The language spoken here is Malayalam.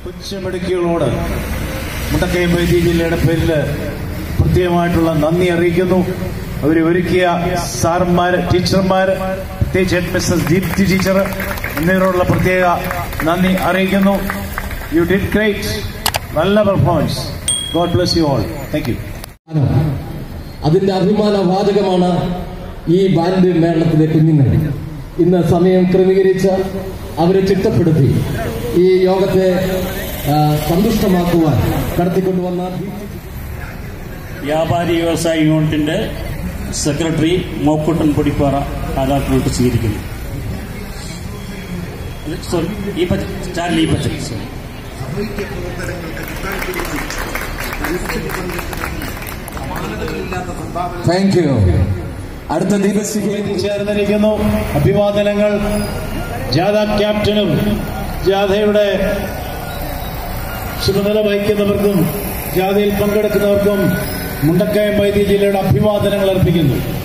കൊച്ചുമിടുക്കികളോട് മുണ്ടക്കയം വൈദ്യ ജില്ലയുടെ പേരിൽ പ്രത്യേകമായിട്ടുള്ള നന്ദി അറിയിക്കുന്നു അവരെ ഒരുക്കിയ സാറന്മാര് ടീച്ചർമാര് പ്രത്യേകിച്ച് ഹെഡ് മിസ്റ്റർ ദീപ്തി ടീച്ചർ എന്നിവരോടുള്ള പ്രത്യേക നന്ദി അറിയിക്കുന്നു യു ഡിഡ് ഗ്രേറ്റ് നല്ല performance God bless you all thank you അതിന്റെ അഭിമാന വാചകമാണ് ഈ ബാൻഡ് മേളത്തിലെ കുഞ്ഞുങ്ങൾ ഇന്ന് സമയം ക്രമീകരിച്ച് അവരെ ചിട്ടപ്പെടുത്തി ഈ യോഗത്തെ ആ, സന്തുഷ്ടമാക്കുവാൻ കടത്തിക്കൊണ്ടുവന്ന വ്യാപാരി വ്യവസായ യൂണിറ്റിന്റെ സെക്രട്ടറി മോക്കുട്ടൻ പൊടിപ്പാറ ആദാത്തിലോട്ട് സ്വീകരിക്കുന്നു അല്ല, സോറി ഈ പച്ച ചാർലി ഈ പച്ച സോറി താങ്ക് യു അടുത്ത ദീപശിഖയിൽ ചേർന്നിരിക്കുന്നു അഭിവാദനങ്ങൾ ജാഥ ക്യാപ്റ്റനും ജാഥയുടെ ചുമതല വഹിക്കുന്നവർക്കും ജാഥയിൽ പങ്കെടുക്കുന്നവർക്കും മുണ്ടക്കയം വൈദ്യ ജില്ലയുടെ അഭിവാദനങ്ങൾ അർപ്പിക്കുന്നു